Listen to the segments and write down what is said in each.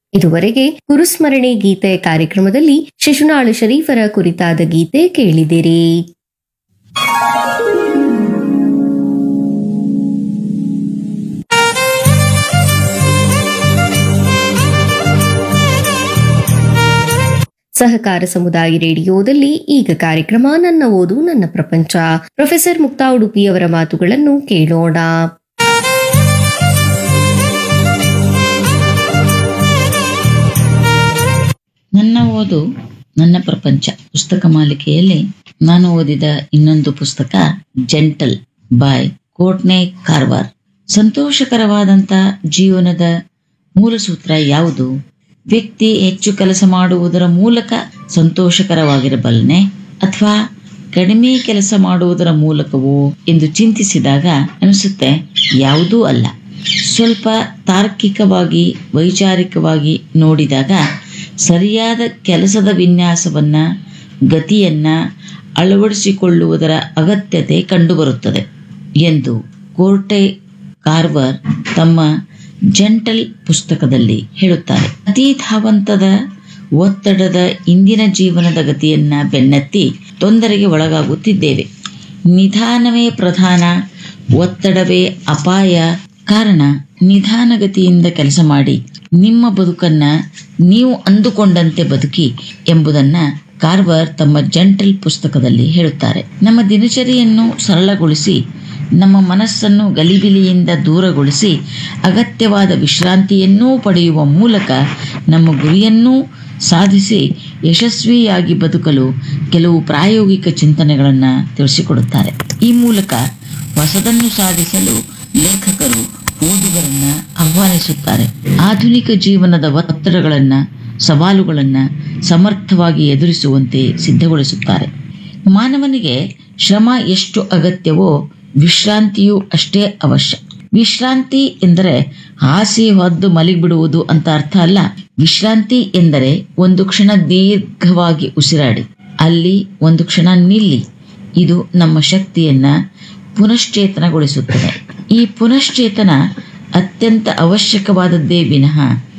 ಇದುವರೆಗೆ ಗುರುಸ್ಮರಣೆ ಗೀತೆ ಕಾರ್ಯಕ್ರಮದಲ್ಲಿ ಶಿಶುನಾಳ ಶರೀಫರ ಕುರಿತಾದ ಗೀತೆ ಕೇಳಿದಿರಿ ಸಹಕಾರ ಸಮುದಾಯ ರೇಡಿಯೋದಲ್ಲಿ ಈಗ ಕಾರ್ಯಕ್ರಮ ನನ್ನ ಓದು ನನ್ನ ಪ್ರಪಂಚ ಪ್ರೊಫೆಸರ್ ಮುಕ್ತಾ ಉಡುಪಿಯವರ ಮಾತುಗಳನ್ನು ಕೇಳೋಣ ನನ್ನ ಓದು ನನ್ನ ಪ್ರಪಂಚ ಪುಸ್ತಕ ಮಾಲಿಕೆಯಲ್ಲಿ ನಾನು ಓದಿದ ಇನ್ನೊಂದು ಪುಸ್ತಕ ಜೆಂಟಲ್ ಬಾಯ್ ಕೋಟ್ನೆ ಕಾರ್ವಾರ್ ಸಂತೋಷಕರವಾದಂತ ಜೀವನದ ಮೂಲ ಸೂತ್ರ ಯಾವುದು ವ್ಯಕ್ತಿ ಹೆಚ್ಚು ಕೆಲಸ ಮಾಡುವುದರ ಮೂಲಕ ಸಂತೋಷಕರವಾಗಿರಬಲ್ಲನೆ ಅಥವಾ ಕಡಿಮೆ ಕೆಲಸ ಮಾಡುವುದರ ಮೂಲಕವೋ ಎಂದು ಚಿಂತಿಸಿದಾಗ ಅನಿಸುತ್ತೆ ಯಾವುದೂ ಅಲ್ಲ ಸ್ವಲ್ಪ ತಾರ್ಕಿಕವಾಗಿ ವೈಚಾರಿಕವಾಗಿ ನೋಡಿದಾಗ ಸರಿಯಾದ ಕೆಲಸದ ವಿನ್ಯಾಸವನ್ನ ಗತಿಯನ್ನ ಅಳವಡಿಸಿಕೊಳ್ಳುವುದರ ಅಗತ್ಯತೆ ಕಂಡುಬರುತ್ತದೆ ಎಂದು ಕೋರ್ಟೆ ಕಾರ್ವರ್ ತಮ್ಮ ಜೆಂಟಲ್ ಪುಸ್ತಕದಲ್ಲಿ ಹೇಳುತ್ತಾರೆ ಅತಿ ಧಾವಂತದ ಒತ್ತಡದ ಇಂದಿನ ಜೀವನದ ಗತಿಯನ್ನ ಬೆನ್ನತ್ತಿ ತೊಂದರೆಗೆ ಒಳಗಾಗುತ್ತಿದ್ದೇವೆ ನಿಧಾನವೇ ಪ್ರಧಾನ ಒತ್ತಡವೇ ಅಪಾಯ ಕಾರಣ ನಿಧಾನಗತಿಯಿಂದ ಕೆಲಸ ಮಾಡಿ ನಿಮ್ಮ ಬದುಕನ್ನ ನೀವು ಅಂದುಕೊಂಡಂತೆ ಬದುಕಿ ಎಂಬುದನ್ನ ಕಾರ್ವರ್ ತಮ್ಮ ಜೆಂಟಲ್ ಪುಸ್ತಕದಲ್ಲಿ ಹೇಳುತ್ತಾರೆ ನಮ್ಮ ದಿನಚರಿಯನ್ನು ಸರಳಗೊಳಿಸಿ ನಮ್ಮ ಮನಸ್ಸನ್ನು ಗಲಿಬಿಲಿಯಿಂದ ದೂರಗೊಳಿಸಿ ಅಗತ್ಯವಾದ ವಿಶ್ರಾಂತಿಯನ್ನೂ ಪಡೆಯುವ ಮೂಲಕ ನಮ್ಮ ಗುರಿಯನ್ನೂ ಸಾಧಿಸಿ ಯಶಸ್ವಿಯಾಗಿ ಬದುಕಲು ಕೆಲವು ಪ್ರಾಯೋಗಿಕ ಚಿಂತನೆಗಳನ್ನು ತಿಳಿಸಿಕೊಡುತ್ತಾರೆ ಈ ಮೂಲಕ ಹೊಸದನ್ನು ಸಾಧಿಸಲು ಲೇಖಕರು ಓದುಗರನ್ನ ಆಹ್ವಾನಿಸುತ್ತಾರೆ ಆಧುನಿಕ ಜೀವನದ ಒತ್ತಡಗಳನ್ನ ಸವಾಲುಗಳನ್ನ ಸಮರ್ಥವಾಗಿ ಎದುರಿಸುವಂತೆ ಸಿದ್ಧಗೊಳಿಸುತ್ತಾರೆ ಮಾನವನಿಗೆ ಶ್ರಮ ಎಷ್ಟು ಅಗತ್ಯವೋ ವಿಶ್ರಾಂತಿಯೂ ಅಷ್ಟೇ ಅವಶ್ಯ ವಿಶ್ರಾಂತಿ ಎಂದರೆ ಹಾಸಿ ಹೊದ್ದು ಮಲಗಿಬಿಡುವುದು ಅಂತ ಅರ್ಥ ಅಲ್ಲ ವಿಶ್ರಾಂತಿ ಎಂದರೆ ಒಂದು ಕ್ಷಣ ದೀರ್ಘವಾಗಿ ಉಸಿರಾಡಿ ಅಲ್ಲಿ ಒಂದು ಕ್ಷಣ ನಿಲ್ಲಿ ಇದು ನಮ್ಮ ಶಕ್ತಿಯನ್ನ ಪುನಶ್ಚೇತನಗೊಳಿಸುತ್ತದೆ ಈ ಪುನಶ್ಚೇತನ ಅತ್ಯಂತ ಅವಶ್ಯಕವಾದದ್ದೇ ವಿನಃ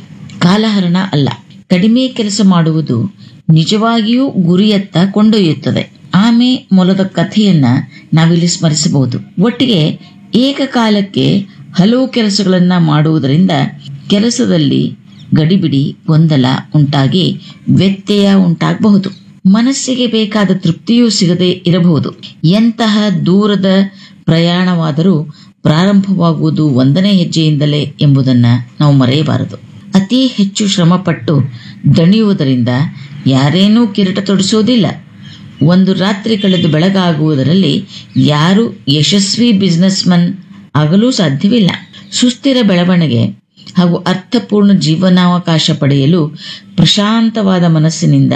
ಕಾಲಹರಣ ಅಲ್ಲ ಕಡಿಮೆ ಕೆಲಸ ಮಾಡುವುದು ನಿಜವಾಗಿಯೂ ಗುರಿಯತ್ತ ಕೊಂಡೊಯ್ಯುತ್ತದೆ ಆಮೆ ಮೊಲದ ಕಥೆಯನ್ನ ನಾವಿಲ್ಲಿ ಸ್ಮರಿಸಬಹುದು ಒಟ್ಟಿಗೆ ಏಕಕಾಲಕ್ಕೆ ಹಲವು ಕೆಲಸಗಳನ್ನ ಮಾಡುವುದರಿಂದ ಕೆಲಸದಲ್ಲಿ ಗಡಿಬಿಡಿ ಗೊಂದಲ ಉಂಟಾಗಿ ವ್ಯತ್ಯಯ ಉಂಟಾಗಬಹುದು ಮನಸ್ಸಿಗೆ ಬೇಕಾದ ತೃಪ್ತಿಯೂ ಸಿಗದೆ ಇರಬಹುದು ಎಂತಹ ದೂರದ ಪ್ರಯಾಣವಾದರೂ ಪ್ರಾರಂಭವಾಗುವುದು ಒಂದನೇ ಹೆಜ್ಜೆಯಿಂದಲೇ ಎಂಬುದನ್ನ ನಾವು ಮರೆಯಬಾರದು ಅತಿ ಹೆಚ್ಚು ಶ್ರಮಪಟ್ಟು ದಣಿಯುವುದರಿಂದ ಯಾರೇನೂ ಕಿರೀಟ ತೊಡಿಸೋದಿಲ್ಲ ಒಂದು ರಾತ್ರಿ ಕಳೆದು ಬೆಳಗಾಗುವುದರಲ್ಲಿ ಯಾರು ಯಶಸ್ವಿ ಬಿಸ್ನೆಸ್ಮನ್ ಆಗಲೂ ಸಾಧ್ಯವಿಲ್ಲ ಸುಸ್ಥಿರ ಬೆಳವಣಿಗೆ ಹಾಗೂ ಅರ್ಥಪೂರ್ಣ ಜೀವನಾವಕಾಶ ಪಡೆಯಲು ಪ್ರಶಾಂತವಾದ ಮನಸ್ಸಿನಿಂದ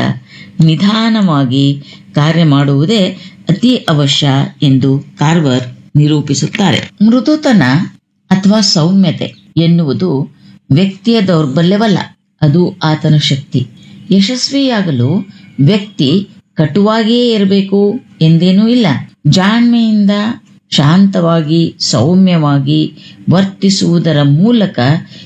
ನಿಧಾನವಾಗಿ ಕಾರ್ಯ ಮಾಡುವುದೇ ಅತಿ ಅವಶ್ಯ ಎಂದು ಕಾರ್ವರ್ ನಿರೂಪಿಸುತ್ತಾರೆ ಮೃದುತನ ಅಥವಾ ಸೌಮ್ಯತೆ ಎನ್ನುವುದು ವ್ಯಕ್ತಿಯ ದೌರ್ಬಲ್ಯವಲ್ಲ ಅದು ಆತನ ಶಕ್ತಿ ಯಶಸ್ವಿಯಾಗಲು ವ್ಯಕ್ತಿ ಕಟುವಾಗಿಯೇ ಇರಬೇಕು ಎಂದೇನೂ ಇಲ್ಲ ಜಾಣ್ಮೆಯಿಂದ ಶಾಂತವಾಗಿ ಸೌಮ್ಯವಾಗಿ ವರ್ತಿಸುವುದರ ಮೂಲಕ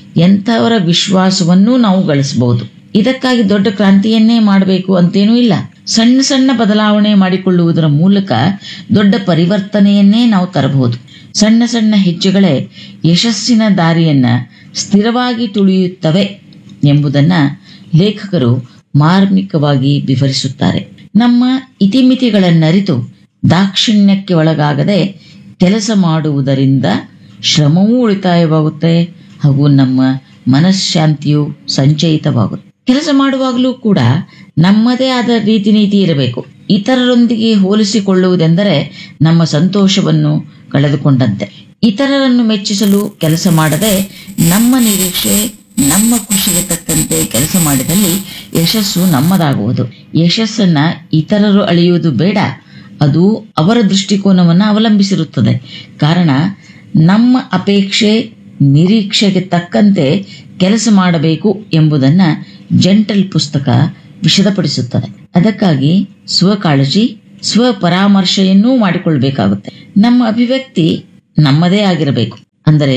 ಎಂಥವರ ವಿಶ್ವಾಸವನ್ನೂ ನಾವು ಗಳಿಸಬಹುದು ಇದಕ್ಕಾಗಿ ದೊಡ್ಡ ಕ್ರಾಂತಿಯನ್ನೇ ಮಾಡಬೇಕು ಅಂತೇನೂ ಇಲ್ಲ ಸಣ್ಣ ಸಣ್ಣ ಬದಲಾವಣೆ ಮಾಡಿಕೊಳ್ಳುವುದರ ಮೂಲಕ ದೊಡ್ಡ ಪರಿವರ್ತನೆಯನ್ನೇ ನಾವು ತರಬಹುದು ಸಣ್ಣ ಸಣ್ಣ ಹೆಜ್ಜೆಗಳೇ ಯಶಸ್ಸಿನ ದಾರಿಯನ್ನ ಸ್ಥಿರವಾಗಿ ತುಳಿಯುತ್ತವೆ ಎಂಬುದನ್ನ ಲೇಖಕರು ಮಾರ್ಮಿಕವಾಗಿ ವಿವರಿಸುತ್ತಾರೆ ನಮ್ಮ ಇತಿಮಿತಿಗಳನ್ನರಿತು ದಾಕ್ಷಿಣ್ಯಕ್ಕೆ ಒಳಗಾಗದೆ ಕೆಲಸ ಮಾಡುವುದರಿಂದ ಶ್ರಮವೂ ಉಳಿತಾಯವಾಗುತ್ತೆ ಹಾಗೂ ನಮ್ಮ ಮನಃಶಾಂತಿಯು ಸಂಚಯಿತವಾಗುತ್ತೆ ಕೆಲಸ ಮಾಡುವಾಗಲೂ ಕೂಡ ನಮ್ಮದೇ ಆದ ರೀತಿ ನೀತಿ ಇರಬೇಕು ಇತರರೊಂದಿಗೆ ಹೋಲಿಸಿಕೊಳ್ಳುವುದೆಂದರೆ ನಮ್ಮ ಸಂತೋಷವನ್ನು ಕಳೆದುಕೊಂಡಂತೆ ಇತರರನ್ನು ಮೆಚ್ಚಿಸಲು ಕೆಲಸ ಮಾಡದೆ ನಮ್ಮ ನಿರೀಕ್ಷೆ ನಮ್ಮ ಖುಷಿಗೆ ತಕ್ಕಂತೆ ಕೆಲಸ ಮಾಡಿದಲ್ಲಿ ಯಶಸ್ಸು ನಮ್ಮದಾಗುವುದು ಯಶಸ್ಸನ್ನ ಇತರರು ಅಳೆಯುವುದು ಬೇಡ ಅದು ಅವರ ದೃಷ್ಟಿಕೋನವನ್ನು ಅವಲಂಬಿಸಿರುತ್ತದೆ ಕಾರಣ ನಮ್ಮ ಅಪೇಕ್ಷೆ ನಿರೀಕ್ಷೆಗೆ ತಕ್ಕಂತೆ ಕೆಲಸ ಮಾಡಬೇಕು ಎಂಬುದನ್ನ ಜೆಂಟಲ್ ಪುಸ್ತಕ ವಿಶದಪಡಿಸುತ್ತದೆ ಅದಕ್ಕಾಗಿ ಸ್ವಕಾಳಜಿ ಸ್ವ ಪರಾಮರ್ಶೆಯನ್ನೂ ಮಾಡಿಕೊಳ್ಬೇಕಾಗುತ್ತೆ ನಮ್ಮ ಅಭಿವ್ಯಕ್ತಿ ನಮ್ಮದೇ ಆಗಿರಬೇಕು ಅಂದರೆ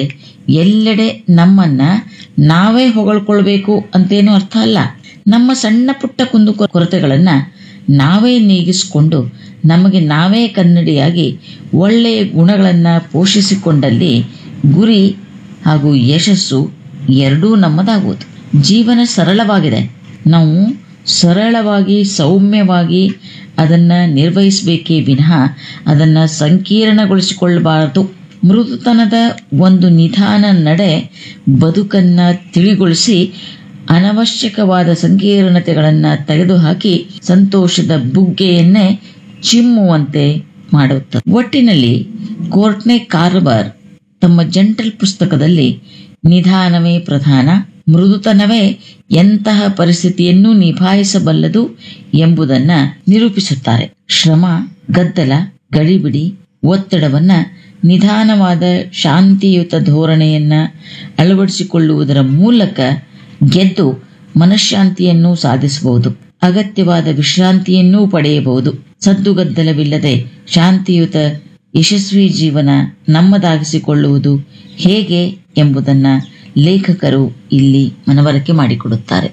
ಎಲ್ಲೆಡೆ ನಮ್ಮನ್ನ ನಾವೇ ಹೊಗಳ್ಕೊಳ್ಬೇಕು ಅಂತೇನು ಅರ್ಥ ಅಲ್ಲ ನಮ್ಮ ಸಣ್ಣ ಪುಟ್ಟ ಕುಂದು ಕೊರತೆಗಳನ್ನ ನಾವೇ ನೀಗಿಸಿಕೊಂಡು ನಮಗೆ ನಾವೇ ಕನ್ನಡಿಯಾಗಿ ಒಳ್ಳೆಯ ಗುಣಗಳನ್ನ ಪೋಷಿಸಿಕೊಂಡಲ್ಲಿ ಗುರಿ ಹಾಗೂ ಯಶಸ್ಸು ಎರಡೂ ನಮ್ಮದಾಗುವುದು ಜೀವನ ಸರಳವಾಗಿದೆ ನಾವು ಸರಳವಾಗಿ ಸೌಮ್ಯವಾಗಿ ಅದನ್ನ ನಿರ್ವಹಿಸಬೇಕೇ ವಿನಃ ಅದನ್ನ ಸಂಕೀರ್ಣಗೊಳಿಸಿಕೊಳ್ಳಬಾರದು ಮೃದುತನದ ಒಂದು ನಿಧಾನ ನಡೆ ಬದುಕನ್ನ ತಿಳಿಗೊಳಿಸಿ ಅನವಶ್ಯಕವಾದ ಸಂಕೀರ್ಣತೆಗಳನ್ನ ತೆಗೆದುಹಾಕಿ ಸಂತೋಷದ ಬುಗ್ಗೆಯನ್ನೇ ಚಿಮ್ಮುವಂತೆ ಮಾಡುತ್ತದೆ ಒಟ್ಟಿನಲ್ಲಿ ಕೋರ್ಟ್ನೆ ಕಾರ್ಬರ್ ತಮ್ಮ ಜಂಟಲ್ ಪುಸ್ತಕದಲ್ಲಿ ನಿಧಾನವೇ ಪ್ರಧಾನ ಮೃದುತನವೇ ಎಂತಹ ಪರಿಸ್ಥಿತಿಯನ್ನು ನಿಭಾಯಿಸಬಲ್ಲದು ಎಂಬುದನ್ನ ನಿರೂಪಿಸುತ್ತಾರೆ ಶ್ರಮ ಗದ್ದಲ ಗಡಿಬಿಡಿ ಒತ್ತಡವನ್ನ ನಿಧಾನವಾದ ಶಾಂತಿಯುತ ಧೋರಣೆಯನ್ನ ಅಳವಡಿಸಿಕೊಳ್ಳುವುದರ ಮೂಲಕ ಗೆದ್ದು ಮನಃಶಾಂತಿಯನ್ನು ಸಾಧಿಸಬಹುದು ಅಗತ್ಯವಾದ ವಿಶ್ರಾಂತಿಯನ್ನೂ ಪಡೆಯಬಹುದು ಸದ್ದುಗದ್ದಲವಿಲ್ಲದೆ ಶಾಂತಿಯುತ ಯಶಸ್ವಿ ಜೀವನ ನಮ್ಮದಾಗಿಸಿಕೊಳ್ಳುವುದು ಹೇಗೆ ಎಂಬುದನ್ನ ಲೇಖಕರು ಇಲ್ಲಿ ಮನವರಿಕೆ ಮಾಡಿಕೊಡುತ್ತಾರೆ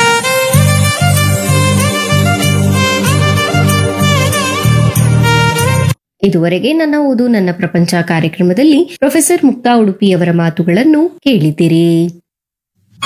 ಇದುವರೆಗೆ ನನ್ನ ಓದು ನನ್ನ ಪ್ರಪಂಚ ಕಾರ್ಯಕ್ರಮದಲ್ಲಿ ಪ್ರೊಫೆಸರ್ ಮುಕ್ತಾ ಉಡುಪಿಯವರ ಮಾತುಗಳನ್ನು ಕೇಳಿದಿರಿ